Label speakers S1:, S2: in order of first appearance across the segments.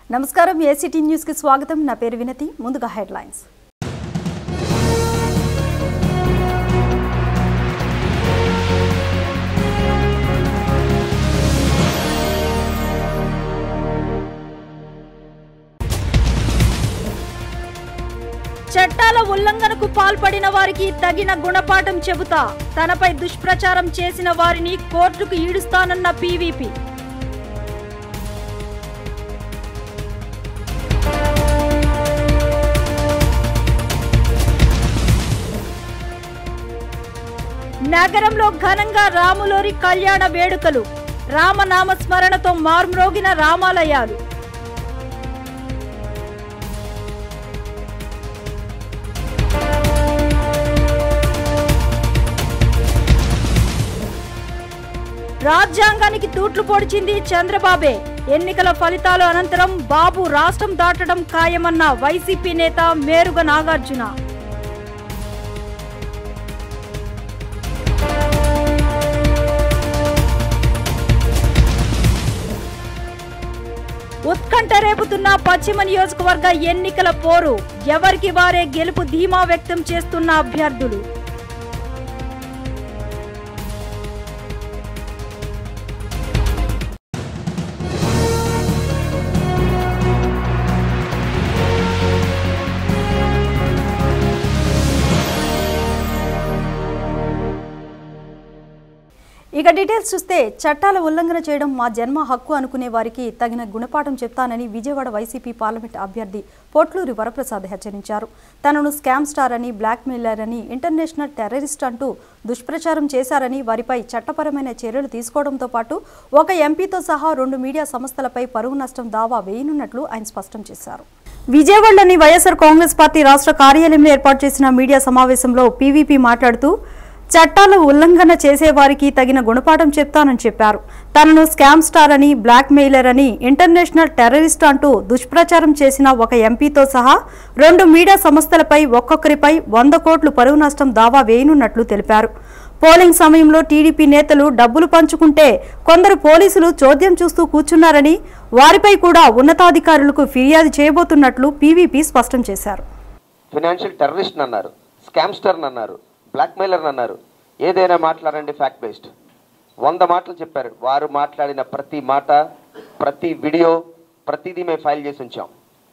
S1: నమస్కారం ACT news కి స్వాగతం నా పేరు వినతి ముందుగా హెడ్లైన్స్ చట్టాల ఉల్లంఘనకు పాల్పడిన వారికి తగిన గుణపాఠం చెబుతా తనపై దుష్ప్రచారం చేసిన వారిని కోర్టుకు ఈడుస్తానన్న పీవీపీ నగరంలో ఘనంగా రాములోరి కళ్యాణ వేడుకలు రామనామ స్మరణతో మార్మ్రోగిన రామాలయాలు రాజ్యాంగానికి తూట్లు పొడిచింది చంద్రబాబే ఎన్నికల ఫలితాల అనంతరం బాబు రాష్ట్రం దాటడం ఖాయమన్న వైసీపీ నేత మేరుగ నాగార్జున ఉత్కంఠ రేపుతున్న పశ్చిమ నియోజకవర్గ ఎన్నికల పోరు ఎవరికి వారే గెలుపు ధీమా వ్యక్తం చేస్తున్న అభ్యర్థులు ఇక డీటెయిల్స్ చూస్తే చట్టాల ఉల్లంఘన చేయడం మా జన్మ హక్కు అనుకునే వారికి తగిన గుణపాఠం చెప్తానని విజయవాడ వైసీపీ పార్లమెంట్ అభ్యర్థి పోట్లూరి వరప్రసాద్ హెచ్చరించారు తనను స్కామ్ స్టార్ అని బ్లాక్ మెయిలర్ అని ఇంటర్నేషనల్ టెర్రరిస్ట్ అంటూ దుష్ప్రచారం చేశారని వారిపై చట్టపరమైన చర్యలు తీసుకోవడంతో పాటు ఒక ఎంపీతో సహా రెండు మీడియా సంస్థలపై పరువు నష్టం దావా వేయనున్నట్లు ఆయన స్పష్టం చేశారు విజయవాడలోని వైఎస్ఆర్ కాంగ్రెస్ పార్టీ రాష్ట్ర కార్యాలయంలో ఏర్పాటు చేసిన మీడియా సమావేశంలో పీవీపీ మాట్లాడుతూ చట్టాల ఉల్లంఘన చేసే వారికి తగిన గుణపాఠం చెప్తానని చెప్పారు తనను స్కామ్ స్టార్ అని బ్లాక్ మెయిలర్ అని ఇంటర్నేషనల్ టెర్రరిస్ట్ అంటూ దుష్ప్రచారం చేసిన ఒక ఎంపీతో సహా రెండు మీడియా సంస్థలపై ఒక్కొక్కరిపై వంద కోట్లు పరువు నష్టం దావా వేయనున్నట్లు తెలిపారు పోలింగ్ సమయంలో టీడీపీ నేతలు డబ్బులు పంచుకుంటే కొందరు పోలీసులు చోద్యం చూస్తూ కూర్చున్నారని వారిపై కూడా ఉన్నతాధికారులకు ఫిర్యాదు చేయబోతున్నట్లు పీవీపీ స్పష్టం చేశారు
S2: ఫినాన్షియల్ టెర్రరిస్ట్ అన్నారు స్కామ్స్టర్ అన్నారు బ్లాక్మెయిలర్ అన్నారు ఏదైనా మాట్లాడండి ఫ్యాక్ట్ బేస్డ్ వంద మాటలు చెప్పారు వారు మాట్లాడిన ప్రతి మాట ప్రతి వీడియో ప్రతిదీ మేము ఫైల్ చేసి ఉంచాం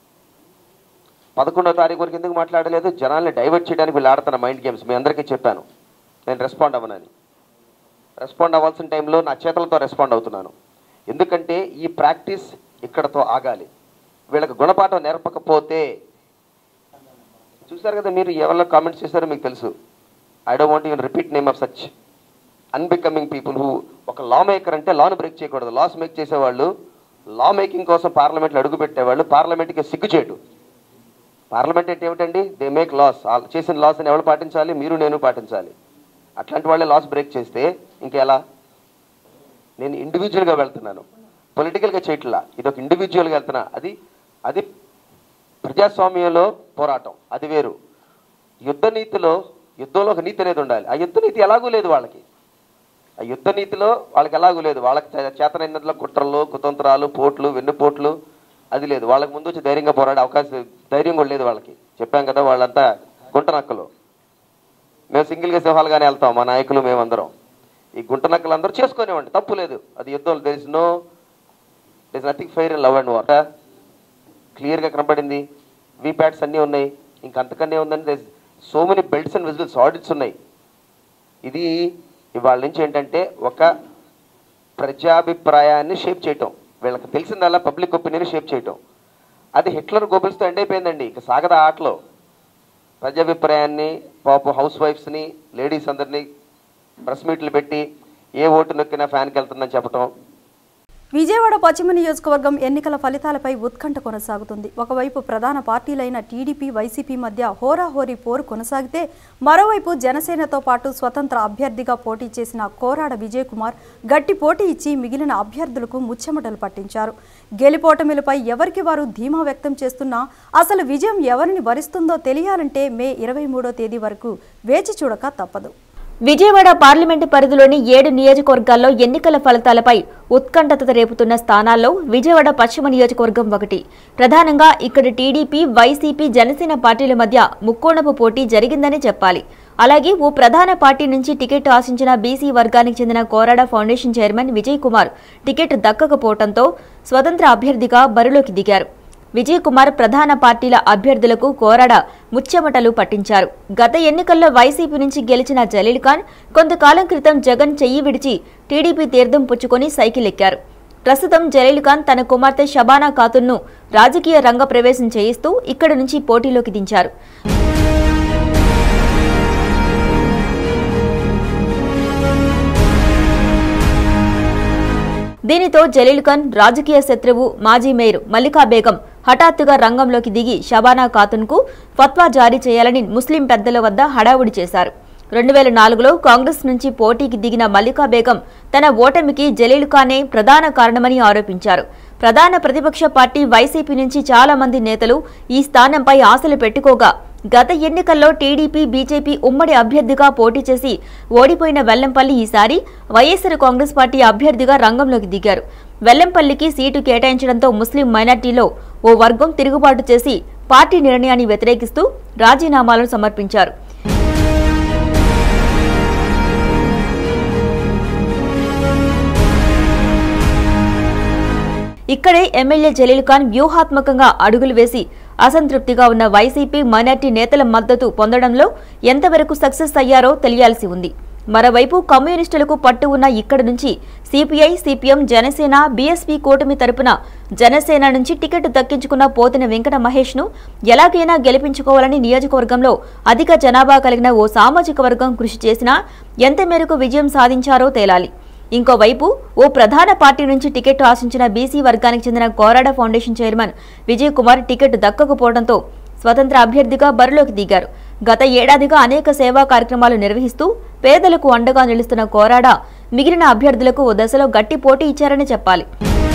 S2: పదకొండో తారీఖు వరకు ఎందుకు మాట్లాడలేదు జనాల్ని డైవర్ట్ చేయడానికి వీళ్ళు ఆడుతున్న మైండ్ గేమ్స్ మీ అందరికీ చెప్పాను నేను రెస్పాండ్ అవ్వనని రెస్పాండ్ అవ్వాల్సిన టైంలో నా చేతులతో రెస్పాండ్ అవుతున్నాను ఎందుకంటే ఈ ప్రాక్టీస్ ఇక్కడతో ఆగాలి వీళ్ళకి గుణపాఠం నేర్పకపోతే చూసారు కదా మీరు ఎవరిలో కామెంట్స్ చేశారో మీకు తెలుసు I don't want you repeat name of such unbecoming people who ఒక లా మేకర్ అంటే లాను బ్రేక్ చేయకూడదు లాస్ మేక్ చేసేవాళ్ళు లా మేకింగ్ కోసం పార్లమెంట్లో అడుగు పెట్టేవాళ్ళు పార్లమెంట్కి సిగ్గు చేయడు పార్లమెంట్ అంటే ఏమిటండి దే మేక్ లాస్ చేసిన లాస్ అని ఎవరు పాటించాలి మీరు నేను పాటించాలి అట్లాంటి వాళ్ళే లాస్ బ్రేక్ చేస్తే ఇంకెలా నేను ఇండివిజువల్గా వెళ్తున్నాను పొలిటికల్గా చేయట్లా ఇది ఒక ఇండివిజువల్గా వెళ్తున్నా అది అది ప్రజాస్వామ్యంలో పోరాటం అది వేరు యుద్ధ నీతిలో యుద్ధంలో ఒక నీతి అనేది ఉండాలి ఆ యుద్ధ నీతి ఎలాగూ లేదు వాళ్ళకి ఆ యుద్ధ నీతిలో వాళ్ళకి ఎలాగూ లేదు వాళ్ళకి చే- చేతనైనంతలో కుట్రలు కుతంత్రాలు పోట్లు వెన్నుపోట్లు అది లేదు వాళ్ళకి ముందు వచ్చి ధైర్యంగా పోరాడే అవకాశం ధైర్యం కూడా లేదు వాళ్ళకి చెప్పాం కదా వాళ్ళంతా గుంట నక్కలు మేము సింగిల్గా సింహాలుగానే వెళ్తాం మా నాయకులు మేమందరం ఈ గుంట నక్కలు అందరూ చేసుకునేవ్వండి తప్పు లేదు అది యుద్ధంలో there is no there is nothing fire in love and water క్లియర్గా కనపడింది వీప్యాడ్స్ అన్నీ ఉన్నాయి ఇంకంతకన్నా ఉందండి so many belts and whistles audits ఉన్నాయి ఇది ఇవాళ నుంచి ఏంటంటే ఒక ప్రజాభిప్రాయాన్ని షేప్ చేయటం వీళ్ళకి తెలిసిందల్లా పబ్లిక్ ఒపీనియన్ షేప్ చేయటం అది హిట్లర్ గోబెల్స్తో ఎండ్ అయిపోయిందండి ఇక సాగద ఆటలో ప్రజాభిప్రాయాన్ని పాప హౌస్ వైఫ్స్ని లేడీస్ అందరినీ ప్రెస్ మీట్లు పెట్టి ఏ ఓటు నొక్కినా ఫ్యాన్కి వెళ్తుందని చెప్పటం
S1: విజయవాడ పశ్చిమ నియోజకవర్గం ఎన్నికల ఫలితాలపై ఉత్కంఠ కొనసాగుతుంది ఒకవైపు ప్రధాన పార్టీలైన టీడీపీ వైసీపీ మధ్య హోరాహోరీ పోరు కొనసాగితే మరోవైపు జనసేనతో పాటు స్వతంత్ర అభ్యర్థిగా పోటీ చేసిన కోరాడ విజయ్ కుమార్ గట్టి పోటీ ఇచ్చి మిగిలిన అభ్యర్థులకు ముచ్చెమటలు పట్టించారు గెలిపోటమిలపై ఎవరికి వారు ధీమా వ్యక్తం చేస్తున్నా అసలు విజయం ఎవరిని వరిస్తుందో తెలియాలంటే మే ఇరవై మూడో తేదీ వరకు వేచి చూడక తప్పదు
S3: విజయవాడ పార్లమెంటు పరిధిలోని ఏడు నియోజకవర్గాల్లో ఎన్నికల ఫలితాలపై ఉత్కంఠత రేపుతున్న స్థానాల్లో విజయవాడ పశ్చిమ నియోజకవర్గం ఒకటి ప్రధానంగా ఇక్కడ టీడీపీ వైసీపీ జనసేన పార్టీల మధ్య ముక్కోణపు పోటీ జరిగిందని చెప్పాలి అలాగే ఓ ప్రధాన పార్టీ నుంచి టికెట్ ఆశించిన బీసీ వర్గానికి చెందిన Korada foundation chairman Vijay Kumar ticket దక్కకపోవడంతో స్వతంత్ర అభ్యర్థిగా బరిలోకి దిగారు విజయ్ కుమార్ ప్రధాన పార్టీల అభ్యర్థులకు కోరడ ముచ్చెమటలు పట్టించారు గత ఎన్నికల్లో వైసీపీ నుంచి గెలిచిన జలీల్ ఖాన్ కొంతకాలం క్రితం జగన్ చెయ్యి విడిచి టీడీపీ తీర్థం పుచ్చుకొని సైకిల్ ఎక్కారు ప్రస్తుతం జలీల్ ఖాన్ తన కుమార్తె షబానా ఖాతున్ను రాజకీయ రంగ ప్రవేశం చేయిస్తూ ఇక్కడి నుంచి పోటీలోకి దించారు దీనితో జలీల్ ఖాన్ రాజకీయ శత్రువు మాజీ మేయర్ మల్లికా బేగం హఠాత్తుగా రంగంలోకి దిగి షబానా ఖాతున్కు ఫత్వా జారీ చేయాలని ముస్లిం పెద్దల వద్ద హడావుడి చేశారు రెండు వేల నాలుగులో కాంగ్రెస్ నుంచి పోటీకి దిగిన మల్లికా బేగం తన ఓటమికి జలీల్ ఖానే ప్రధాన కారణమని ఆరోపించారు ప్రధాన ప్రతిపక్ష పార్టీ వైసీపీ నుంచి చాలా మంది నేతలు ఈ స్థానంపై ఆశలు పెట్టుకోగా గత ఎన్నికల్లో టీడీపీ బీజేపీ ఉమ్మడి అభ్యర్థిగా పోటీ చేసి ఓడిపోయిన వెల్లంపల్లి ఈసారి వైఎస్సార్ కాంగ్రెస్ పార్టీ అభ్యర్థిగా రంగంలోకి దిగారు వెల్లంపల్లికి సీటు కేటాయించడంతో ముస్లిం మైనార్టీలో ఓ వర్గం తిరుగుబాటు చేసి పార్టీ నిర్ణయాన్ని వ్యతిరేకిస్తూ రాజీనామాలను సమర్పించారు ఇక్కడే ఎమ్మెల్యే జలీల్ ఖాన్ వ్యూహాత్మకంగా అడుగులు వేసి అసంతృప్తిగా ఉన్న వైసీపీ మైనార్టీ నేతల మద్దతు పొందడంలో ఎంతవరకు సక్సెస్ అయ్యారో తెలియాల్సి ఉంది మరోవైపు కమ్యూనిస్టులకు పట్టు ఉన్న ఇక్కడి నుంచి సిపిఐ సిపిఎం జనసేన బీఎస్పీ కూటమి తరపున జనసేన నుంచి టికెట్ దక్కించుకున్న పోతిన వెంకట మహేష్ ను ఎలాగైనా గెలిపించుకోవాలని నియోజకవర్గంలో అధిక జనాభా కలిగిన ఓ సామాజిక వర్గం కృషి చేసినా ఎంత మేరకు విజయం సాధించారో తేలాలి ఇంకోవైపు ఓ ప్రధాన పార్టీ నుంచి టికెట్ ఆశించిన బీసీ వర్గానికి చెందిన Korada foundation chairman Vijay Kumar ticket దక్కకపోవడంతో స్వతంత్ర అభ్యర్థిగా బరిలోకి దిగారు గత ఏడాదిగా అనేక సేవా కార్యక్రమాలు నిర్వహిస్తూ పేదలకు అండగా నిలుస్తున్న కోరాడ మిగిలిన అభ్యర్థులకు ఓ దశలో గట్టి పోటీ ఇచ్చారని చెప్పాలి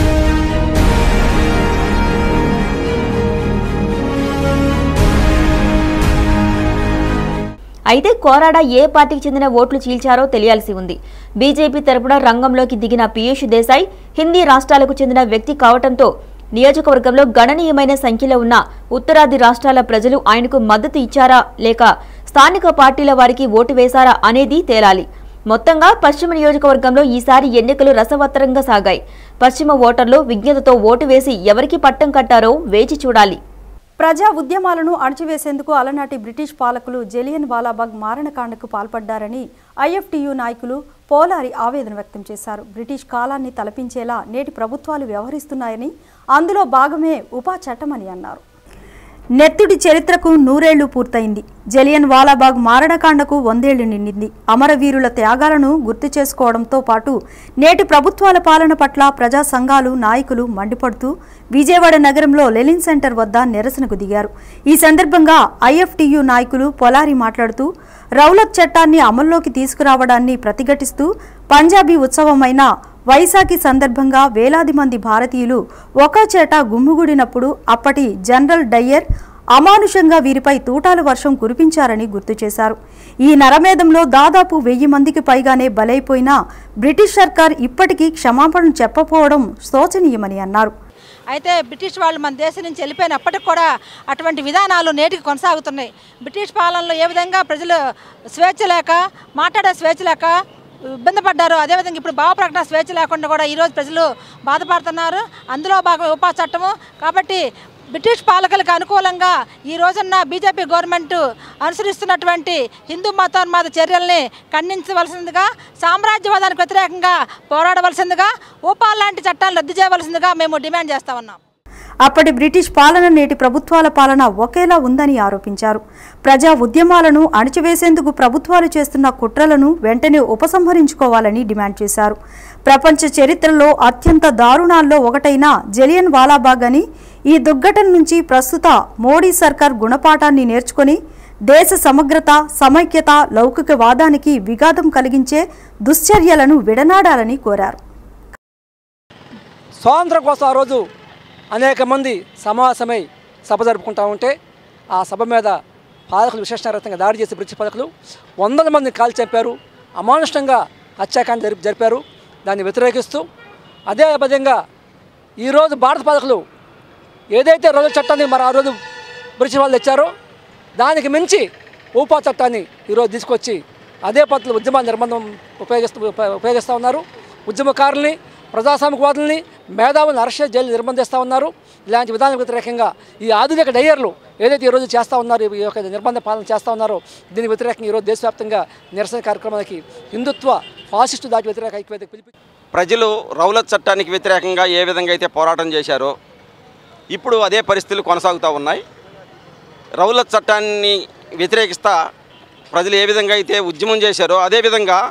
S3: అయితే కోరాడ ఏ పార్టీకి చెందిన ఓట్లు చీల్చారో తెలియాల్సి ఉంది బీజేపీ తరపున రంగంలోకి దిగిన పీయూష్ దేశాయ్ హిందీ రాష్ట్రాలకు చెందిన వ్యక్తి కావడంతో నియోజకవర్గంలో గణనీయమైన సంఖ్యలో ఉన్న ఉత్తరాది రాష్ట్రాల ప్రజలు ఆయనకు మద్దతు ఇచ్చారా లేక స్థానిక పార్టీల వారికి ఓటు వేశారా అనేది తేలాలి మొత్తంగా పశ్చిమ నియోజకవర్గంలో ఈసారి ఎన్నికలు రసవత్తరంగా సాగాయి పశ్చిమ ఓటర్లు విజ్ఞతతో ఓటు వేసి ఎవరికి పట్టం కట్టారో వేచి చూడాలి
S1: ప్రజా ఉద్యమాలను అణచివేసేందుకు అలనాటి బ్రిటిష్ పాలకులు జలియన్ వాలాబాగ్ మారణకాండకు పాల్పడ్డారని ఐఎఫ్టియు నాయకులు పోలారి ఆవేదన వ్యక్తం చేశారు బ్రిటిష్ కాలాన్ని తలపించేలా నేటి ప్రభుత్వాలు వ్యవహరిస్తున్నాయని అందులో భాగమే ఉపా చట్టమని అన్నారు నెత్తుడి చరిత్రకు నూరేళ్లు పూర్తయింది జలియన్ వాలాబాగ్ మారణకాండకు వందేళ్లు నిండింది అమరవీరుల త్యాగాలను గుర్తు చేసుకోవడంతో పాటు నేటి ప్రభుత్వాల పాలన పట్ల ప్రజా సంఘాలు నాయకులు మండిపడుతూ విజయవాడ నగరంలో లెలిన్ సెంటర్ వద్ద నిరసనకు దిగారు ఈ సందర్భంగా ఐఎఫ్టియు నాయకులు పొలారి మాట్లాడుతూ రౌలత్ చట్టాన్ని అమల్లోకి తీసుకురావడాన్ని ప్రతిఘటిస్తూ పంజాబీ ఉత్సవమైన వైశాఖి సందర్భంగా వేలాది మంది భారతీయులు ఒకే గుమ్ముగూడినప్పుడు అప్పటి జనరల్ డయ్యర్ అమానుషంగా వీరిపై తూటాల వర్షం కురిపించారని గుర్తు చేశారు ఈ నరమేధంలో దాదాపు వెయ్యి మందికి పైగానే బలైపోయినా బ్రిటిష్ సర్కార్ ఇప్పటికీ క్షమాపణ చెప్పపోవడం శోచనీయమని అన్నారు
S4: అయితే బ్రిటిష్ వాళ్ళు మన దేశం నుంచి వెళ్ళిపోయినప్పటికి కూడా అటువంటి విధానాలు నేటికి కొనసాగుతున్నాయి బ్రిటిష్ పాలనలో ఏ విధంగా ప్రజలు స్వేచ్ఛ లేక మాట్లాడే స్వేచ్ఛ లేక ఇబ్బంది పడ్డారు అదేవిధంగా ఇప్పుడు భావ ప్రకటన స్వేచ్ఛ లేకుండా కూడా ఈరోజు ప్రజలు బాధపడుతున్నారు అందులో భాగం ఉపా చట్టము కాబట్టి బ్రిటిష్ పాలకులకు అనుకూలంగా ఈ రోజున్న బీజేపీ గవర్నమెంట్ అనుసరిస్తున్నటువంటి హిందూ మతోన్మాద చర్యల్ని ఖండించవలసిందిగా సామ్రాజ్యవాదానికి వ్యతిరేకంగా పోరాడవలసిందిగా ఊపాల్ లాంటి చట్టాలను రద్దు చేయవలసిందిగా మేము డిమాండ్ చేస్తా ఉన్నాం
S1: అప్పటి బ్రిటిష్ పాలన నేటి ప్రభుత్వాల పాలన ఒకేలా ఉందని ఆరోపించారు ప్రజా ఉద్యమాలను అణచివేసేందుకు ప్రభుత్వాలు చేస్తున్న కుట్రలను వెంటనే ఉపసంహరించుకోవాలని డిమాండ్ చేశారు ప్రపంచ చరిత్రలో అత్యంత దారుణాల్లో ఒకటైన జలియన్ వాలాబాగ్ అని ఈ దుర్ఘటన నుంచి ప్రస్తుత మోడీ సర్కార్ గుణపాఠాన్ని నేర్చుకొని దేశ సమగ్రత సమైక్యత లౌకికవాదానికి విఘాతం కలిగించే దుశ్చర్యలను విడనాడాలని కోరారు
S5: స్వాతంత్రం కోసం ఆ రోజు అనేక మంది సమావేశమై సభ జరుపుకుంటా ఉంటే ఆ సభ మీద పాలకులు విశేషరహితంగా దాడి చేసి బ్రిటిష్ పాలకులు వందల మందిని కాల్చి చంపారు అమానుషంగా హత్యాకాండ జరిపి జరిపారు దాన్ని వ్యతిరేకిస్తూ అదే విధంగా ఈరోజు భారత పాలకులు ఏదైతే రోజు చట్టాన్ని మరి ఆ రోజు బ్రిటిష్ వాళ్ళు తెచ్చారో దానికి మించి ఊపా చట్టాన్ని ఈరోజు తీసుకొచ్చి అదే పద్ధతిలో ఉద్యమ నిర్బంధం ఉపయోగిస్తూ ఉప- ఉపయోగిస్తూ ఉన్నారు ఉద్యమకారుల్ని ప్రజాస్వామికవాదుల్ని మేధావులను అరెస్ట్ చేసి జైలు నిర్బంధిస్తూ ఉన్నారు ఇలాంటి విధానాలకు వ్యతిరేకంగా ఈ ఆధునిక డయ్యర్లు ఏదైతే ఈరోజు చేస్తూ ఉన్నారు ఈ యొక్క నిర్బంధ పాలన చేస్తూ ఉన్నారో దీనికి వ్యతిరేకంగా ఈరోజు దేశవ్యాప్తంగా నిరసన కార్యక్రమాలకి హిందుత్వ ఫాసిస్టు దాటి వ్యతిరేక ఐక్యవేద పిలిపి
S6: ప్రజలు రౌలత్ చట్టానికి వ్యతిరేకంగా ఏ విధంగా అయితే పోరాటం చేశారో ఇప్పుడు అదే పరిస్థితులు కొనసాగుతూ ఉన్నాయి రౌలత్ చట్టాన్ని వ్యతిరేకిస్తా ప్రజలు ఏ విధంగా అయితే ఉద్యమం చేశారో అదేవిధంగా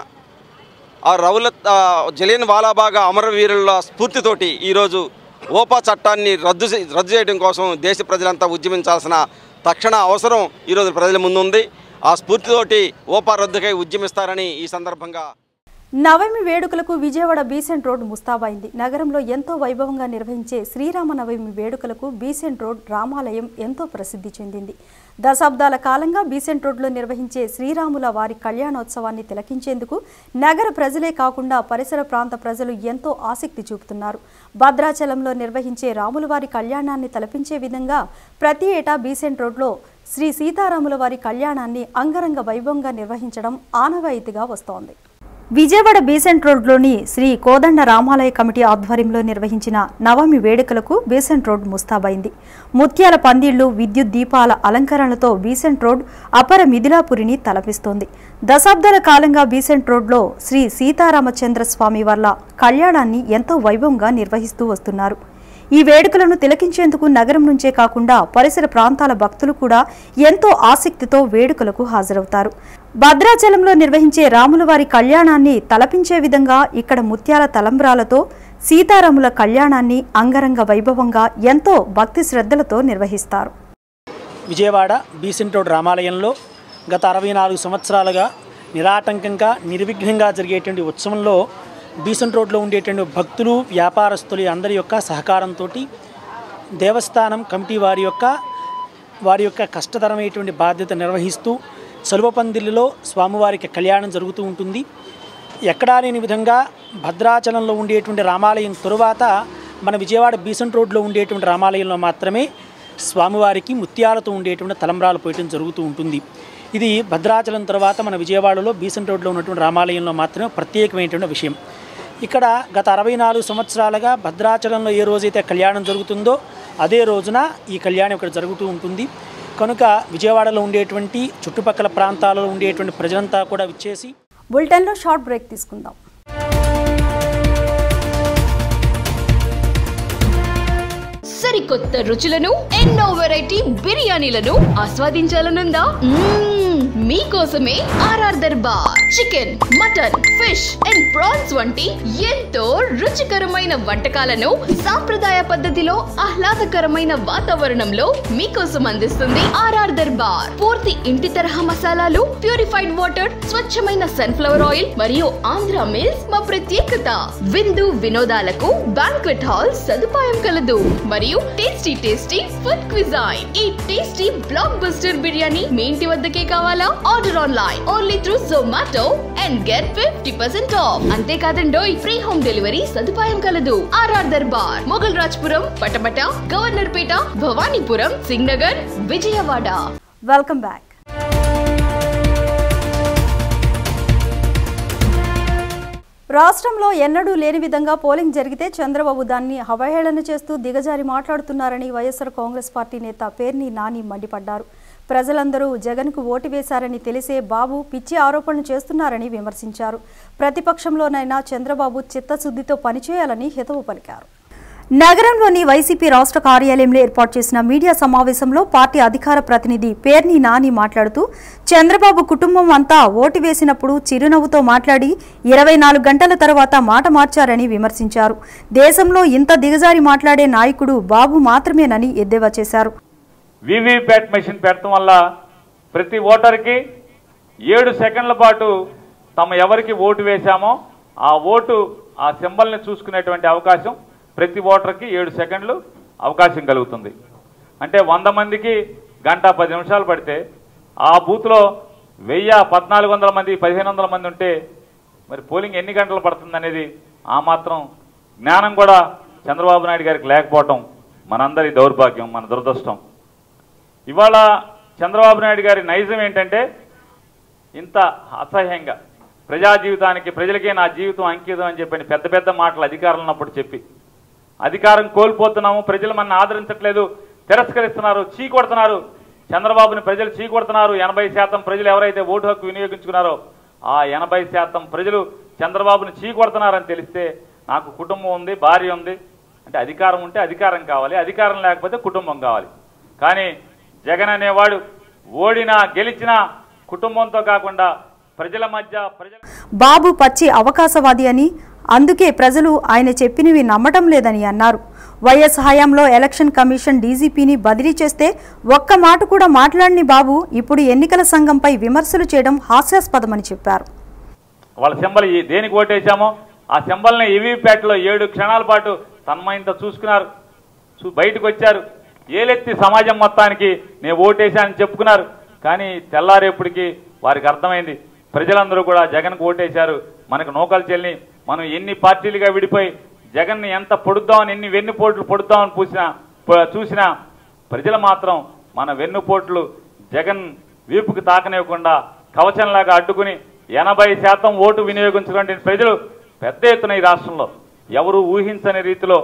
S6: ఆ రౌలత్ ఆ జలియన్ వాలాబాగా అమరవీరుల స్ఫూర్తితోటి ఈరోజు ఓపా చట్టాన్ని రద్దు చే- రద్దు చేయడం కోసం దేశ ప్రజలంతా ఉద్యమించాల్సిన తక్షణ అవసరం ఈరోజు ప్రజల ముందుంది ఆ స్ఫూర్తితోటి ఓపా రద్దుకై ఉద్యమిస్తారని ఈ సందర్భంగా
S1: నవమి వేడుకలకు విజయవాడ బీసెంట్ రోడ్ ముస్తాబైంది నగరంలో ఎంతో వైభవంగా నిర్వహించే శ్రీరామ నవమి వేడుకలకు బీసెంట్ రోడ్ రామాలయం ఎంతో ప్రసిద్ధి చెందింది దశాబ్దాల కాలంగా బీసెంట్ రోడ్లో నిర్వహించే శ్రీరాముల వారి కళ్యాణోత్సవాన్ని తిలకించేందుకు నగర ప్రజలే కాకుండా పరిసర ప్రాంత ప్రజలు ఎంతో ఆసక్తి చూపుతున్నారు భద్రాచలంలో నిర్వహించే రాముల వారి కళ్యాణాన్ని తలపించే విధంగా ప్రతి ఏటా బీసెంట్ రోడ్లో శ్రీ సీతారాముల వారి కళ్యాణాన్ని అంగరంగ వైభవంగా నిర్వహించడం ఆనవాయితీగా వస్తోంది విజయవాడ బీసెంట్ రోడ్లోని శ్రీ కోదండ రామాలయ కమిటీ ఆధ్వర్యంలో నిర్వహించిన నవమి వేడుకలకు బీసెంట్ రోడ్ ముస్తాబైంది ముత్యాల పందిళ్లు విద్యుత్ దీపాల అలంకరణలతో బీసెంట్ రోడ్ అపర మిథిలాపురిని తలపిస్తోంది దశాబ్దాల కాలంగా బీసెంట్ రోడ్లో శ్రీ సీతారామచంద్ర స్వామి వల్ల కళ్యాణాన్ని ఎంతో వైభవంగా నిర్వహిస్తూ వస్తున్నారు ఈ వేడుకలను తిలకించేందుకు నగరం నుంచే కాకుండా పరిసర ప్రాంతాల భక్తులు కూడా ఎంతో ఆసక్తితో వేడుకలకు హాజరవుతారు భద్రాచలంలో నిర్వహించే రాముల వారి కళ్యాణాన్ని తలపించే విధంగా ఇక్కడ ముత్యాల తలంబ్రాలతో సీతారాముల కళ్యాణాన్ని అంగరంగ వైభవంగా ఎంతో భక్తి శ్రద్ధలతో నిర్వహిస్తారు
S7: విజయవాడ బీసెంట్ రోడ్ రామాలయంలో గత అరవై నాలుగు సంవత్సరాలుగా నిరాటంకంగా నిర్విఘ్నంగా జరిగేటువంటి ఉత్సవంలో బీసెంట్ రోడ్లో ఉండేటువంటి భక్తులు వ్యాపారస్తులు అందరి యొక్క సహకారంతో దేవస్థానం కమిటీ వారి యొక్క వారి యొక్క కష్టతరమైనటువంటి బాధ్యత నిర్వహిస్తూ సలువపందిరిలో స్వామివారికి కళ్యాణం జరుగుతూ ఉంటుంది ఎక్కడా లేని విధంగా భద్రాచలంలో ఉండేటువంటి రామాలయం తరువాత మన విజయవాడ బీసెంట్ రోడ్లో ఉండేటువంటి రామాలయంలో మాత్రమే స్వామివారికి ముత్యాలతో ఉండేటువంటి తలంబ్రాలు పోయటం జరుగుతూ ఉంటుంది ఇది భద్రాచలం తర్వాత మన విజయవాడలో బీసెంట్ రోడ్లో ఉన్నటువంటి రామాలయంలో మాత్రమే ప్రత్యేకమైనటువంటి విషయం ఇక్కడ గత అరవై నాలుగు సంవత్సరాలుగా భద్రాచలంలో ఏ రోజైతే కళ్యాణం జరుగుతుందో అదే రోజున ఈ కళ్యాణం ఇక్కడ జరుగుతూ ఉంటుంది కనుక విజయవాడలో ఉండేటువంటి చుట్టుపక్కల ప్రాంతాలలో ఉండేటువంటి ప్రజలంతా కూడా విచ్చేసి
S1: బులెటిన్లో షార్ట్ బ్రేక్ తీసుకుందాం
S8: సరికొత్త రుచులను ఎన్నో వెరైటీ బిర్యానీలను ఆస్వాదించాలనుందా మ్మ్, మీకోసమే RR Darbar chicken mutton fish and prawns వంటి ఎంతో రుచికరమైన వంటకాలను సాంప్రదాయ పద్ధతిలో ఆహ్లాదకరమైన వాతావరణంలో మీకోసం అందిస్తుంది ఆర్ఆర్ దర్బార్ పూర్తి ఇంటి తరహా మసాలాలు ప్యూరిఫైడ్ వాటర్ స్వచ్ఛమైన సన్ఫ్లవర్ ఆయిల్ మరియు ఆంధ్ర మిల్స్ మా ప్రత్యేకత విందు వినోదాలకు బ్యాంక్వెట్ హాల్ సదుపాయం కలదు మరియు టేస్టీ టేస్టీ ఫుడ్ క్విజైన్ ఈ టేస్టీ బ్లాక్ బస్టర్ బిర్యానీ మీ ఇంటి వద్దకే కావాలా order online only through Zomato and get fifty percent off అంతేకాదండోయ్ ఫ్రీ హోమ్ డెలివరీ సదుపాయం కలదు RR Darbar Mogalrajpuram Patamata Governorpet Bhavanipuram Singhnagar Vijayawada
S1: welcome back రాష్ట్రంలో ఎన్నడూ లేని విధంగా పోలింగ్ జరిగితే చంద్రబాబు దాన్ని అవహేళన చేస్తూ దిగజారి మాట్లాడుతున్నారని వైఎస్ఆర్ కాంగ్రెస్ పార్టీ నేత పేర్ని నాని మండిపడ్డారు ప్రజలందరూ జగన్కు ఓటు వేశారని తెలిసే బాబు పిచ్చి ఆరోపణలు చేస్తున్నారని విమర్శించారు ప్రతిపక్షంలోనైనా చంద్రబాబు చిత్తశుద్ధితో పనిచేయాలని హితవు పలికారు నగరంలోని వైసీపీ రాష్ట్ర కార్యాలయంలో ఏర్పాటు చేసిన మీడియా సమావేశంలో పార్టీ అధికార ప్రతినిధి పేర్ని నాని మాట్లాడుతూ చంద్రబాబు కుటుంబం అంతా ఓటు వేసినప్పుడు చిరునవ్వుతో మాట్లాడి ఇరవై నాలుగు గంటల తర్వాత మాట మార్చారని విమర్శించారు దేశంలో ఇంత దిగజారి మాట్లాడే నాయకుడు బాబు మాత్రమేనని ఎద్దేవా చేశారు
S9: వీవీప్యాట్ మెషిన్ పెట్టడం వల్ల ప్రతి ఓటర్కి ఏడు సెకండ్ల పాటు తమ ఎవరికి ఓటు వేశామో ఆ ఓటు ఆ సింబల్ని చూసుకునేటువంటి అవకాశం ప్రతి ఓటర్కి ఏడు సెకండ్లు అవకాశం కలుగుతుంది అంటే వంద మందికి గంట పది నిమిషాలు పడితే ఆ బూత్లో వెయ్యి పద్నాలుగు వందల మంది పదిహేను వందల మంది ఉంటే మరి పోలింగ్ ఎన్ని గంటలు పడుతుంది అనేది ఆ మాత్రం జ్ఞానం కూడా చంద్రబాబు నాయుడు గారికి లేకపోవటం మనందరి దౌర్భాగ్యం మన దురదృష్టం ఇవాళ చంద్రబాబు నాయుడు గారి నైజం ఏంటంటే ఇంత అసహ్యంగా ప్రజా జీవితానికి ప్రజలకే నా జీవితం అంకితం అని చెప్పని పెద్ద పెద్ద మాటలు అధికారులు ఉన్నప్పుడు చెప్పి అధికారం కోల్పోతున్నాము ప్రజలు మన ఆదరించట్లేదు తిరస్కరిస్తున్నారు చీకొడుతున్నారు చంద్రబాబుని ప్రజలు చీకొడుతున్నారు ఎనభై శాతం ప్రజలు ఎవరైతే ఓటు హక్కు వినియోగించుకున్నారో ఆ ఎనభై శాతం ప్రజలు చంద్రబాబుని చీకొడుతున్నారని తెలిస్తే నాకు కుటుంబం ఉంది భార్య ఉంది అంటే అధికారం ఉంటే అధికారం కావాలి అధికారం లేకపోతే కుటుంబం కావాలి కానీ జగన్ అనేవాడు ఓడినా గెలిచినా కుటుంబంతో కాకుండా ప్రజల మధ్య ప్రజల
S1: బాబు పచ్చి అవకాశవాది అని అందుకే ప్రజలు ఆయన చెప్పినవి నమ్మటం లేదని అన్నారు వైఎస్ హయాంలో ఎలక్షన్ కమిషన్ డీజీపీని బదిలీ చేస్తే ఒక్క మాట కూడా మాట్లాడని బాబు ఇప్పుడు ఎన్నికల సంఘంపై విమర్శలు చేయడం హాస్యాస్పదమని చెప్పారు
S9: వాళ్ళ సింబల్ ఈ దేనికి ఓటేశామో ఆ సింబల్ని ఈవీప్యాట్లో ఏడు క్షణాల పాటు తన్మయంతో చూసుకున్నారు చూ బయటకు వచ్చారు ఏలెత్తి సమాజం మొత్తానికి నేను ఓటేశానని చెప్పుకున్నారు కానీ తెల్లారేపటికి వారికి అర్థమైంది ప్రజలందరూ కూడా జగన్కు ఓటేశారు మనకు నూకలు చెల్లి మనం ఎన్ని పార్టీలుగా విడిపోయి జగన్ని ఎంత పొడుద్దామని ఎన్ని వెన్నుపోట్లు పొడుద్దామని పూసినా ప- చూసినా ప్రజలు మాత్రం మన వెన్నుపోట్లు జగన్ వీపుకు తాకనివ్వకుండా కవచంలాగా అడ్డుకుని ఎనభై శాతం ఓటు వినియోగించుకునే ప్రజలు పెద్ద ఎత్తున ఈ రాష్ట్రంలో ఎవరు ఊహించని రీతిలో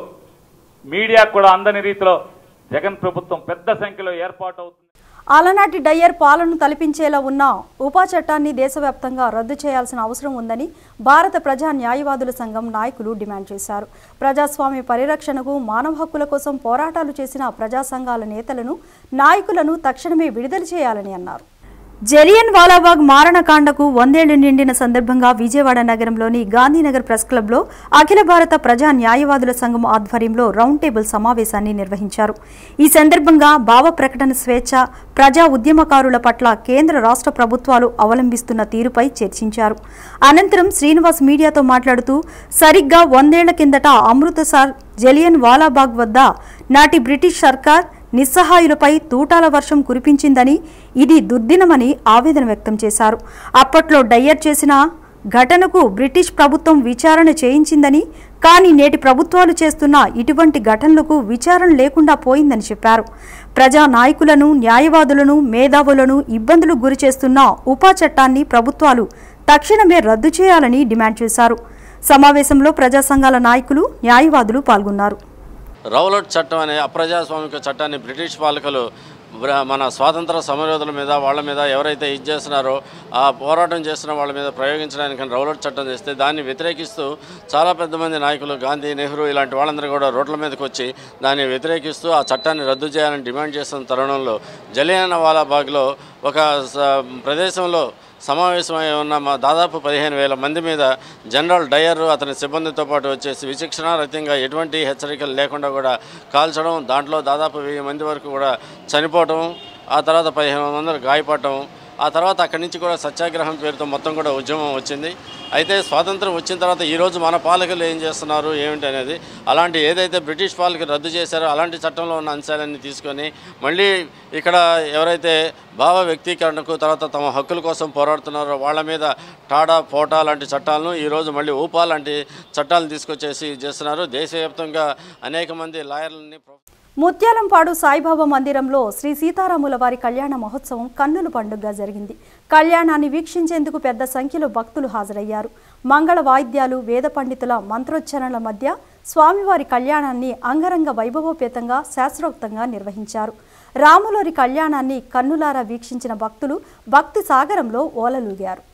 S9: మీడియా కూడా అందని రీతిలో జగన్ ప్రభుత్వం పెద్ద సంఖ్యలో ఏర్పాటు అవుతుంది
S1: అలనాటి డయ్యర్ పాలన తలపించేలా ఉన్న ఉపా చట్టాన్ని దేశవ్యాప్తంగా రద్దు చేయాల్సిన అవసరం ఉందని భారత ప్రజా న్యాయవాదుల సంఘం నాయకులు డిమాండ్ చేశారు ప్రజాస్వామ్య పరిరక్షణకు మానవ హక్కుల కోసం పోరాటాలు చేసిన ప్రజా సంఘాల నేతలను నాయకులను తక్షణమే విడుదల చేయాలని అన్నారు జలియన్ వాలాబాగ్ మారణకాండకు వందేళ్లు నిండిన సందర్భంగా విజయవాడ నగరంలోని గాంధీనగర్ ప్రెస్ క్లబ్లో అఖిల భారత ప్రజా న్యాయవాదుల సంఘం ఆధ్వర్యంలో రౌండ్ టేబుల్ సమావేశాన్ని నిర్వహించారు ఈ సందర్భంగా భావ ప్రకటన స్వేచ్ఛ ప్రజా ఉద్యమకారుల పట్ల కేంద్ర రాష్ట్ర ప్రభుత్వాలు అవలంబిస్తున్న తీరుపై చర్చించారు అనంతరం శ్రీనివాస్ మీడియాతో మాట్లాడుతూ సరిగ్గా వందేళ్ల కిందట అమృతసర్ జలియన్ వాలాబాగ్ వద్ద నాటి బ్రిటిష్ సర్కార్ నిస్సహాయులపై తూటాల వర్షం కురిపించిందని ఇది దుర్దినమని ఆవేదన వ్యక్తం చేశారు అప్పట్లో డయ్యర్ చేసిన ఘటనకు బ్రిటిష్ ప్రభుత్వం విచారణ చేయించిందని కానీ నేటి ప్రభుత్వాలు చేస్తున్న ఇటువంటి ఘటనలకు విచారణ లేకుండా పోయిందని చెప్పారు ప్రజా నాయకులను న్యాయవాదులను మేధావులను ఇబ్బందులకు గురి చేస్తున్న ఉపా చట్టాన్ని ప్రభుత్వాలు తక్షణమే రద్దు చేయాలని డిమాండ్ చేశారు సమావేశంలో ప్రజా సంఘాల నాయకులు న్యాయవాదులు పాల్గొన్నారు
S10: రౌలట్ చట్టం అనే అప్రజాస్వామిక చట్టాన్ని బ్రిటిష్ పాలకులు బ్ర- మన స్వాతంత్ర సమరయోధుల మీద వాళ్ళ మీద ఎవరైతే ఇది చేస్తున్నారో ఆ పోరాటం చేస్తున్న వాళ్ళ మీద ప్రయోగించడానికి రౌలట్ చట్టం చేస్తే దాన్ని వ్యతిరేకిస్తూ చాలా పెద్ద మంది నాయకులు గాంధీ నెహ్రూ ఇలాంటి వాళ్ళందరూ కూడా రోడ్ల మీదకి వచ్చి దాన్ని వ్యతిరేకిస్తూ ఆ చట్టాన్ని రద్దు చేయాలని డిమాండ్ చేస్తున్న తరుణంలో జలియన్ వాలాబాగ్లో ఒక స- ప్రదేశంలో సమావేశమై ఉన్న మా దాదాపు పదిహేను వేల మంది మీద జనరల్ డయర్ అతని సిబ్బందితో పాటు వచ్చేసి విచక్షణారహితంగా ఎటువంటి హెచ్చరికలు లేకుండా కూడా కాల్చడం దాంట్లో దాదాపు వెయ్యి మంది వరకు కూడా చనిపోవటం ఆ తర్వాత పదిహేను వందలు గాయపడటం ఆ తర్వాత అక్కడి నుంచి కూడా సత్యాగ్రహం పేరుతో మొత్తం కూడా ఉద్యమం వచ్చింది అయితే స్వాతంత్రం వచ్చిన తర్వాత ఈరోజు మన పాలకులు ఏం చేస్తున్నారు ఏమిటి అనేది అలాంటి ఏదైతే బ్రిటిష్ పాలకులు రద్దు చేశారో అలాంటి చట్టంలో ఉన్న అంశాలన్నీ తీసుకొని మళ్ళీ ఇక్కడ ఎవరైతే భావ వ్యక్తీకరణకు తర్వాత తమ హక్కుల కోసం పోరాడుతున్నారో వాళ్ళ మీద టాడా పోటా లాంటి చట్టాలను ఈరోజు మళ్ళీ ఊపా లాంటి చట్టాలను తీసుకొచ్చేసి చేస్తున్నారు దేశవ్యాప్తంగా అనేక మంది లాయర్లని ప్రొ-
S1: ముత్యాలంపాడు సాయిబాబా మందిరంలో శ్రీ సీతారాముల వారి కళ్యాణ మహోత్సవం కన్నుల పండుగగా జరిగింది కళ్యాణాన్ని వీక్షించేందుకు పెద్ద సంఖ్యలో భక్తులు హాజరయ్యారు మంగళ వాయిద్యాలు వేద పండితుల మంత్రోచ్చరణల మధ్య స్వామివారి కళ్యాణాన్ని అంగరంగ వైభవోపేతంగా శాస్త్రోక్తంగా నిర్వహించారు రాములోరి కళ్యాణాన్ని కన్నులారా వీక్షించిన భక్తులు భక్తి సాగరంలో ఓలలూగారు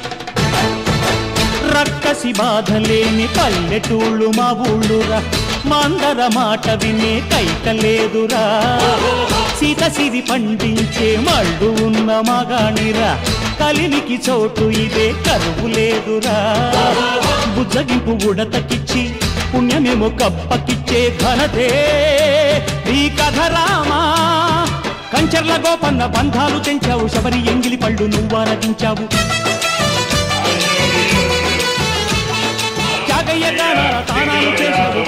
S11: రక్కసి బాధలేని పల్లెటూళ్ళు మా ఊళ్ళురా మాందర మాట వినే కైకలేదురా సీత సిరి పండించే మళ్ళు ఉన్న మగాణిరా కలినికి చోటు ఇదే కరువు లేదురా బుజ్జగింపు ఉడతకిచ్చి పుణ్యమేమో కప్పకిచ్చే ఘనతే ఈ కథ రామా కంచర్ల గోపన్న బంధాలు తెంచావు శబరి ఎంగిలి పళ్ళు నువ్వారగించావు త్యాగయ్య గానాల తానాలు చేశావు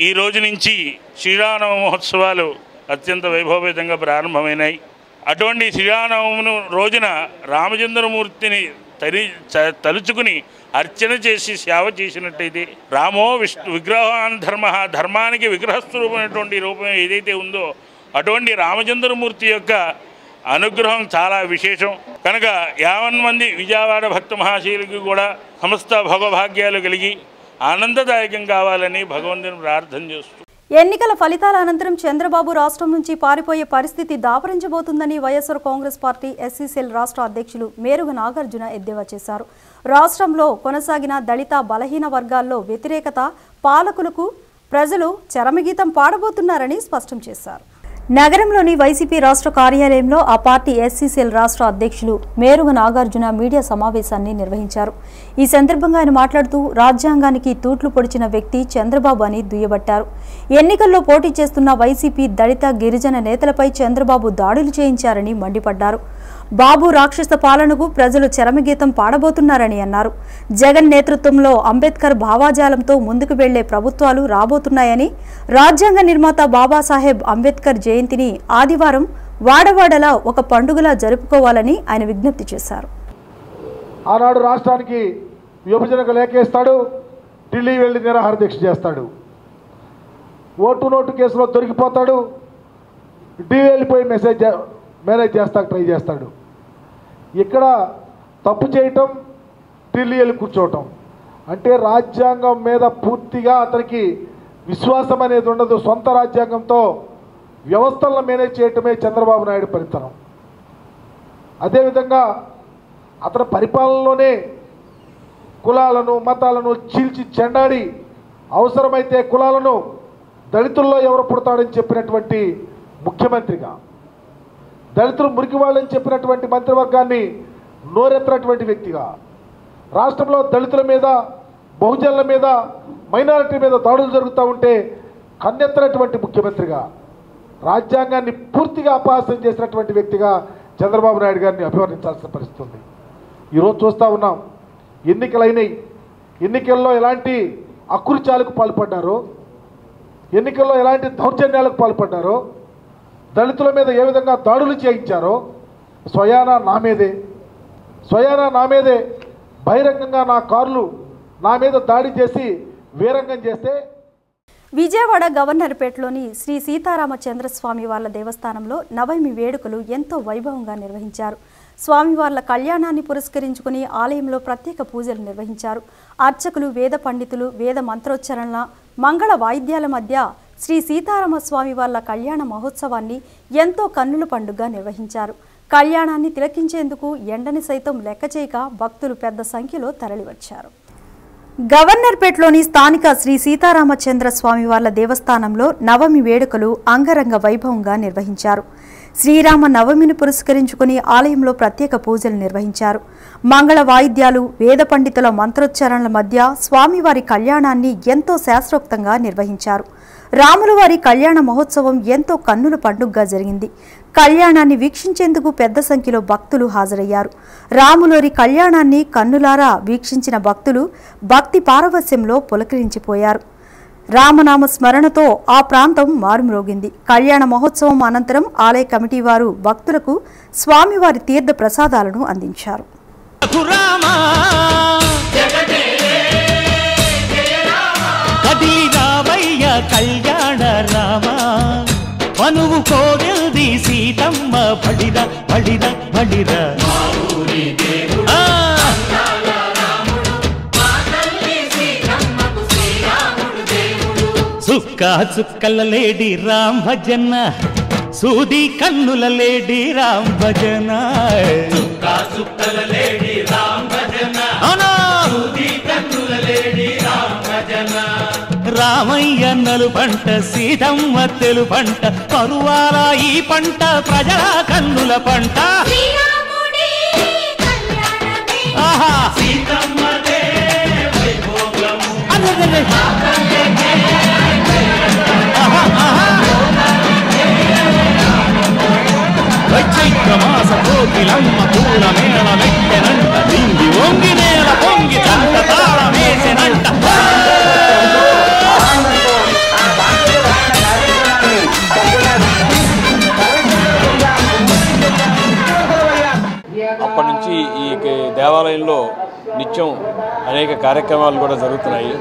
S12: ఈ రోజు నుంచి శ్రీరామనవ మహోత్సవాలు అత్యంత వైభవపేతంగా ప్రారంభమైనాయి అటువంటి శ్రీరామనవమును రోజున రామచంద్రమూర్తిని తరి చ- తలుచుకుని అర్చన చేసి సేవ చేసినట్టయితే రామో విష్ణు విగ్రహాన్ ధర్మ ధర్మానికి విగ్రహస్వరూపమైనటువంటి రూపం ఏదైతే ఉందో అటువంటి రామచంద్రమూర్తి యొక్క అనుగ్రహం చాలా విశేషం కనుక యావన్ మంది విజయవాడ భక్త మహాశీలకి కూడా సమస్త భోగభాగ్యాలు కలిగి ఆనందదాయకం కావాలని భగవంతుని ప్రార్థన చేస్తూ
S1: ఎన్నికల ఫలితాల అనంతరం చంద్రబాబు రాష్ట్రం నుంచి పారిపోయే పరిస్థితి దాపరించబోతుందని వైఎస్ఆర్ కాంగ్రెస్ పార్టీ ఎస్సీసీఎల్ రాష్ట్ర అధ్యక్షులు మేరుగ నాగార్జున ఎద్దేవా చేశారు రాష్ట్రంలో కొనసాగిన దళిత బలహీన వర్గాల్లో వ్యతిరేకత పాలకులకు ప్రజలు చరమగీతం పాడబోతున్నారని స్పష్టం చేశారు నగరంలోని వైసీపీ రాష్ట్ర కార్యాలయంలో ఆ పార్టీ ఎస్సీసీఎల్ రాష్ట్ర అధ్యక్షులు మేరుగ నాగార్జున మీడియా సమావేశాన్ని నిర్వహించారు ఈ సందర్భంగా ఆయన మాట్లాడుతూ రాజ్యాంగానికి తూట్లు పొడిచిన వ్యక్తి చంద్రబాబు అని దుయ్యబట్టారు ఎన్నికల్లో పోటీ చేస్తున్న వైసీపీ దళిత గిరిజన నేతలపై చంద్రబాబు దాడులు చేయించారని మండిపడ్డారు బాబు రాక్షస పాలనకు ప్రజలు చరమగీతం పాడబోతున్నారని అన్నారు జగన్ నేతృత్వంలో అంబేద్కర్ భావాజాలంతో ముందుకు వెళ్లే ప్రభుత్వాలు రాబోతున్నాయని రాజ్యాంగ నిర్మాత బాబాసాహెబ్ అంబేద్కర్ జయంతిని ఆదివారం వాడవాడలా ఒక పండుగలా జరుపుకోవాలని ఆయన విజ్ఞప్తి చేశారు
S13: ఆనాడు రాష్ట్రానికి విభజనకు లేఖేస్తాడు ఢిల్లీ వెళ్ళి నిరాహార దీక్ష చేస్తాడు ఓటు నోటు కేసులో దొరికిపోతాడు ఢిల్లీ వెళ్ళిపోయి మెసేజ్ చే- మేనేజ్ చేస్తా ట్రై చేస్తాడు ఇక్కడ తప్పు చేయటం ఢిల్లీ వెళ్ళి కూర్చోవటం అంటే రాజ్యాంగం మీద పూర్తిగా అతనికి విశ్వాసం అనేది ఉండదు సొంత రాజ్యాంగంతో వ్యవస్థలను మేనేజ్ చేయటమే చంద్రబాబు నాయుడు పరితనం అదేవిధంగా అతని పరిపాలనలోనే కులాలను మతాలను చీల్చి చెండాడి అవసరమైతే కులాలను దళితుల్లో ఎవరు పుడతాడని చెప్పినటువంటి ముఖ్యమంత్రిగా దళితులు మురికి వాళ్ళని చెప్పినటువంటి మంత్రివర్గాన్ని నోరెత్తనటువంటి వ్యక్తిగా రాష్ట్రంలో దళితుల మీద బహుజనుల మీద మైనారిటీ మీద దాడులు జరుగుతూ ఉంటే కన్నెత్తనటువంటి ముఖ్యమంత్రిగా రాజ్యాంగాన్ని పూర్తిగా అపహాస్యం చేసినటువంటి వ్యక్తిగా చంద్రబాబు నాయుడు గారిని అభివర్ణించాల్సిన పరిస్థితి ఉంది ఈరోజు చూస్తూ ఉన్నాం ఎన్నికలైనవి ఎన్నికల్లో ఎలాంటి అకృత్యాలకు పాల్పడ్డారో ఎన్నికల్లో ఎలాంటి దౌర్జన్యాలకు పాల్పడ్డారో దళితుల మీద ఏ విధంగా దాడులు చేయించారో స్వయానా నా మీదే స్వయానా నా మీదే బహిరంగంగా నా కార్లు నా మీద దాడి చేసి వీరంగం చేస్తే
S1: విజయవాడ గవర్నర్పేటలోని శ్రీ సీతారామచంద్రస్వామి వార్ల దేవస్థానంలో నవమి వేడుకలు ఎంతో వైభవంగా నిర్వహించారు స్వామివార్ల కళ్యాణాన్ని పురస్కరించుకుని ఆలయంలో ప్రత్యేక పూజలు నిర్వహించారు అర్చకులు వేద పండితులు వేద మంత్రోచ్చరణల మంగళ వాయిద్యాల మధ్య శ్రీ సీతారామ స్వామి వార్ల కళ్యాణ మహోత్సవాన్ని ఎంతో కన్నుల పండుగ నిర్వహించారు కళ్యాణాన్ని తిలకించేందుకు ఎండని సైతం లెక్క చేయక భక్తులు పెద్ద సంఖ్యలో తరలివచ్చారు గవర్నర్పేటలోని స్థానిక శ్రీ సీతారామచంద్ర స్వామి వార్ల దేవస్థానంలో నవమి వేడుకలు అంగరంగ వైభవంగా నిర్వహించారు శ్రీరామ నవమిని పురస్కరించుకుని ఆలయంలో ప్రత్యేక పూజలు నిర్వహించారు మంగళ వాయిద్యాలు వేద పండితుల మంత్రోచ్చారణల మధ్య స్వామివారి కళ్యాణాన్ని ఎంతో శాస్త్రోక్తంగా నిర్వహించారు రాముల వారి కళ్యాణ మహోత్సవం ఎంతో కన్నుల పండుగగా జరిగింది కళ్యాణాన్ని వీక్షించేందుకు పెద్ద సంఖ్యలో భక్తులు హాజరయ్యారు రాములోరి కళ్యాణాన్ని కన్నులారా వీక్షించిన భక్తులు భక్తి పారవస్యంలో పులకరించిపోయారు రామనామ స్మరణతో ఆ ప్రాంతం మారుమ్రోగింది కళ్యాణ మహోత్సవం అనంతరం ఆలయ కమిటీ వారు భక్తులకు స్వామివారి తీర్థ ప్రసాదాలను అందించారు
S11: రఘురామా కదిలి రావయ్య కళ్యాణ రామ మనువు కోగల్ది సీతమ్మ బడిర బడిర బడిర ఆ. సుక్క చుక్కల లేడి రామ్ భజన సూది కన్నుల లేడి రామ్ భజన సుక్క చుక్కల లేడి రామ్ భజన సూది కన్నుల లేడి రామ్ భజన రామయ్య నలు పంట సీతమ్మ తెలు పంట పరువాల ఈ పంట ప్రజల కన్నుల పంట ఆహా సీతమ్మదే వైభోగము అరెరెరె. చైత్ర మాస కోకిలమ్మ పూల మేళ మెట్టెనంట దింగి వంగి నేల పొంగి తంట తాళమేసెనంట
S14: దేవాలయంలో నిత్యం అనేక కార్యక్రమాలు కూడా జరుగుతున్నాయి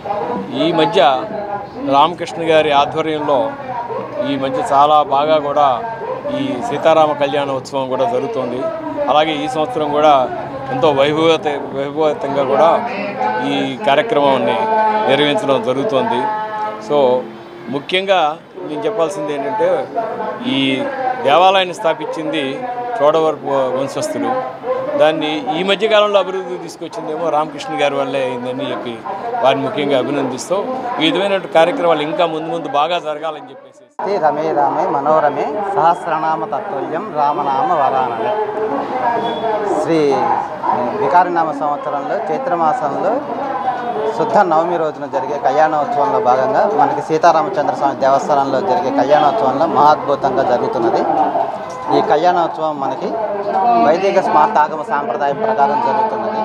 S14: ఈ మధ్య రామకృష్ణ గారి ఆధ్వర్యంలో ఈ మధ్య చాలా బాగా కూడా ఈ సీతారామ కళ్యాణ ఉత్సవం కూడా జరుగుతుంది అలాగే ఈ సంవత్సరం కూడా ఎంతో వైభవత వైభవతంగా కూడా ఈ కార్యక్రమాన్ని నిర్వహించడం జరుగుతోంది సో ముఖ్యంగా నేను చెప్పాల్సింది ఏంటంటే ఈ దేవాలయాన్ని స్థాపించింది చోడవరపు వంశస్థులు దాన్ని ఈ మధ్య కాలంలో అభివృద్ధి తీసుకొచ్చిందేమో రామకృష్ణ గారి వల్లే అయిందని చెప్పి వారిని ముఖ్యంగా అభినందిస్తూ ఈ విధమైన కార్యక్రమాలు ఇంకా ముందు ముందు బాగా జరగాలని చెప్పేసి
S15: శ్రీ రమే రామే మనోరమే సహస్రనామ తత్తుల్యం రామనామ వరానలే శ్రీ వికారనామ సంవత్సరంలో చైత్రమాసంలో శుద్ధ నవమి రోజున జరిగే కళ్యాణోత్సవంలో భాగంగా మనకి సీతారామచంద్ర స్వామి దేవస్థానంలో జరిగే కళ్యాణోత్సవంలో మహాద్భుతంగా జరుగుతున్నది ఈ కళ్యాణోత్సవం మనకి వైదిక స్మార్తాగమ సాంప్రదాయం ప్రకారం జరుగుతున్నది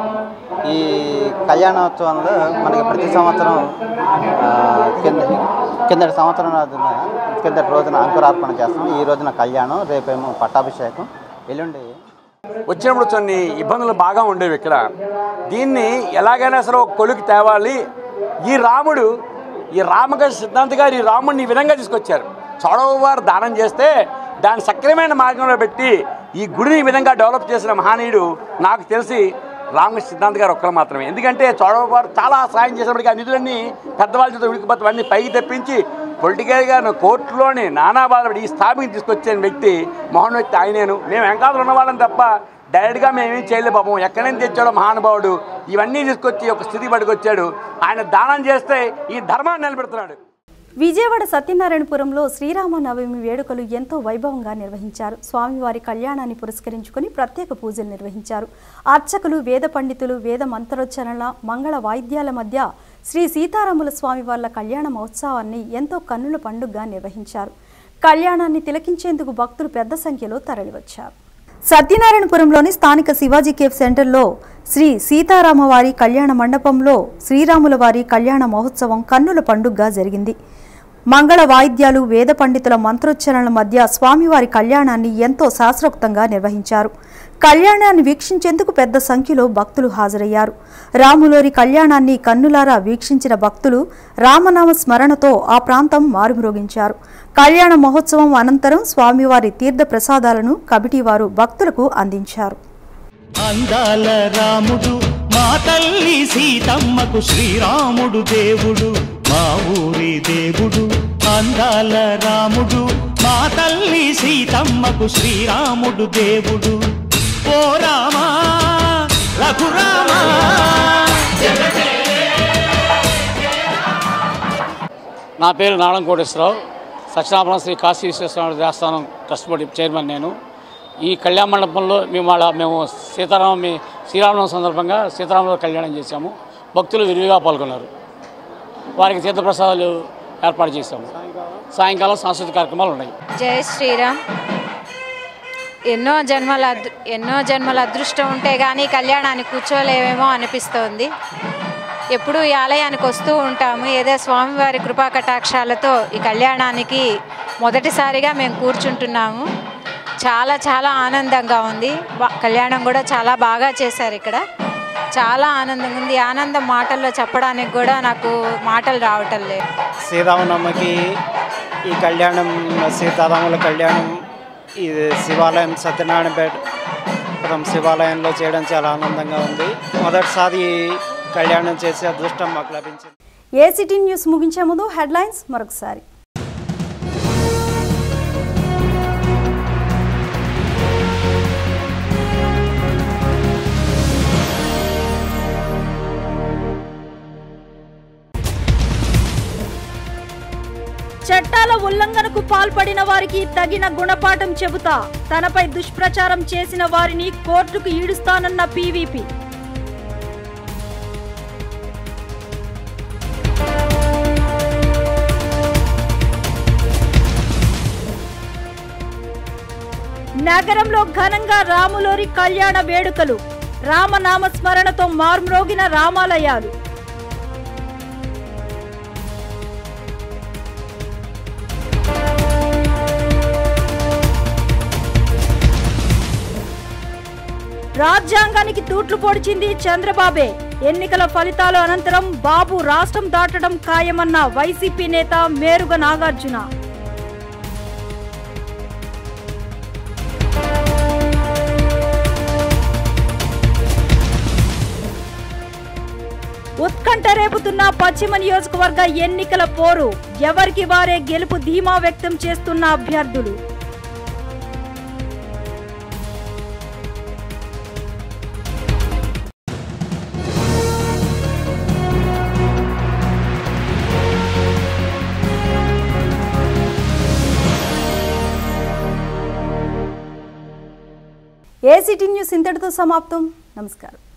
S15: ఈ కళ్యాణోత్సవంలో మనకి ప్రతి సంవత్సరం ఆ, కింద కిందటి సంవత్సరం రోజున కిందటి రోజున అంకురార్పణ చేస్తాం ఈ రోజున కళ్యాణం రేపేమో పట్టాభిషేకం ఎల్లుండి
S16: వచ్చినప్పుడు కొన్ని ఇబ్బందులు బాగా ఉండేవి ఇక్కడ దీన్ని ఎలాగైనా సరే ఒక కొలికి తేవాలి ఈ రాముడు ఈ రామకృష్ణ సిద్ధాంత్ గారు ఈ రాముడిని ఈ విధంగా తీసుకొచ్చారు చొడవవారు దానం చేస్తే దాన్ని సక్రమైన మార్గంలో పెట్టి ఈ గుడిని ఈ విధంగా డెవలప్ చేసిన మహనీయుడు నాకు తెలిసి రామకృష్ణ సిద్ధాంత్ గారు ఒక్కరు మాత్రమే ఎందుకంటే చొడవవారు చాలా సాయం చేసినప్పటికీ ఆ నిధులన్నీ పెద్దవాళ్ళ చేత ఉడికిపోతే అన్నీ పైకి తెప్పించి పొలిటికల్గా కోర్టులోని నానా బాధపడి ఈ స్థాపికి తీసుకొచ్చిన వ్యక్తి మోహన్ వ్యక్తి ఆయనేను మేము వెంకాతలు ఉన్నవాళ్ళం తప్ప డైరెక్ట్గా మేమేం చేయలేదు పాపం ఎక్కడి నుంచి తెచ్చాడో మహానుభావుడు ఇవన్నీ తీసుకొచ్చి ఒక స్థితి పట్టుకొచ్చాడు ఆయన దానం చేస్తే ఈ ధర్మాన్ని నిలబెడుతున్నాడు
S1: విజయవాడ సత్యనారాయణపురంలో శ్రీరామనవమి వేడుకలు ఎంతో వైభవంగా నిర్వహించారు స్వామివారి కళ్యాణాన్ని పురస్కరించుకుని ప్రత్యేక పూజలు నిర్వహించారు అర్చకులు వేద పండితులు వేద మంత్రోచ్చరణల మంగళ వాయిద్యాల మధ్య శ్రీ సీతారాముల స్వామి వాళ్ళ కళ్యాణ మహోత్సవాన్ని ఎంతో కన్నుల పండుగగా నిర్వహించారు కళ్యాణాన్ని తిలకించేందుకు భక్తులు పెద్ద సంఖ్యలో తరలివచ్చారు సత్యనారాయణపురంలోని స్థానిక శివాజీ కేఫ్ సెంటర్లో శ్రీ సీతారామవారి కళ్యాణ మండపంలో శ్రీరాముల వారి కళ్యాణ మహోత్సవం కన్నుల పండుగగా జరిగింది మంగళ వాయిద్యాలు వేద పండితుల మంత్రోచ్చరణల మధ్య స్వామివారి కళ్యాణాన్ని ఎంతో శాస్త్రోక్తంగా నిర్వహించారు కళ్యాణాన్ని వీక్షించేందుకు పెద్ద సంఖ్యలో భక్తులు హాజరయ్యారు రాములోరి కళ్యాణాన్ని కన్నులారా వీక్షించిన భక్తులు రామనామ స్మరణతో ఆ ప్రాంతం మారుమ్రోగించారు కళ్యాణ మహోత్సవం అనంతరం స్వామివారి తీర్థ ప్రసాదాలను కమిటీ వారు భక్తులకు అందించారు
S11: అందాల రాముడు మా తల్లి సీతమ్మకు శ్రీరాముడు దేవుడు మా ఊరి దేవుడు అందాల రాముడు మా తల్లి సీతమ్మకు శ్రీరాముడు దేవుడు ఓ రామా రఘురామా
S17: నా పేరు నాడం కోటేశ్వరరావు సత్యనారాయణ శ్రీ కాశీ విశ్వేశ్వర దేవస్థానం ట్రస్ట్ బోర్డు చైర్మన్ నేను ఈ కళ్యాణ మండపంలో మేము వాళ్ళ మేము సీతారామ మీ శ్రీరామనవమి సందర్భంగా సీతారాముల కళ్యాణం చేశాము భక్తులు విరివిగా పాల్గొన్నారు వారికి తీర్థప్రసాదాలు ఏర్పాటు చేశాము సాయంకాలం సాంస్కృతిక కార్యక్రమాలు ఉన్నాయి
S18: జై శ్రీరామ్ ఎన్నో జన్మల అదృ ఎన్నో జన్మల అదృష్టం ఉంటే కానీ కళ్యాణానికి కూర్చోలేమేమో అనిపిస్తోంది ఎప్పుడు ఈ ఆలయానికి వస్తూ ఉంటాము ఏదో స్వామివారి కృపా కటాక్షాలతో ఈ కళ్యాణానికి మొదటిసారిగా మేము కూర్చుంటున్నాము చాలా చాలా ఆనందంగా ఉంది బా- కళ్యాణం కూడా చాలా బాగా చేశారు ఇక్కడ చాలా ఆనందంగా ఉంది ఈ ఆనందం మాటల్లో చెప్పడానికి కూడా నాకు మాటలు రావటం లేదు
S19: శ్రీరామనవమికి ఈ కళ్యాణం సీతారాముల కళ్యాణం ఈ శివాలయం సత్యనారాయణపేట శివాలయంలో చేయడం చాలా ఆనందంగా ఉంది మొదటిసారి ఈ కళ్యాణం చేసే అదృష్టం మాకు లభించింది
S1: ఏసీటీ న్యూస్ ముగించే ముందు హెడ్లైన్స్ మరొకసారి చట్టాల ఉల్లంఘనకు పాల్పడిన వారికి తగిన గుణపాఠం చెబుతా తనపై దుష్ప్రచారం చేసిన వారిని కోర్టుకు ఈడుస్తానన్న పీవీపీ నగరంలో ఘనంగా రాములోరి కళ్యాణ వేడుకలు రామనామ స్మరణతో మార్మ్రోగిన రామాలయాలు రాజ్యాంగానికి తూట్లు పొడిచింది చంద్రబాబే ఎన్నికల ఫలితాల అనంతరం బాబు రాష్ట్రం దాటడం ఖాయమన్న వైసీపీ నేత మేరుగ నాగార్జున ఉత్కంఠ రేపుతున్న పశ్చిమ నియోజకవర్గ ఎన్నికల పోరు ఎవరికి వారే గెలుపు ధీమా వ్యక్తం చేస్తున్న అభ్యర్థులు ఏసీటీ న్యూస్ ఇంతటితో సమాప్తం నమస్కారం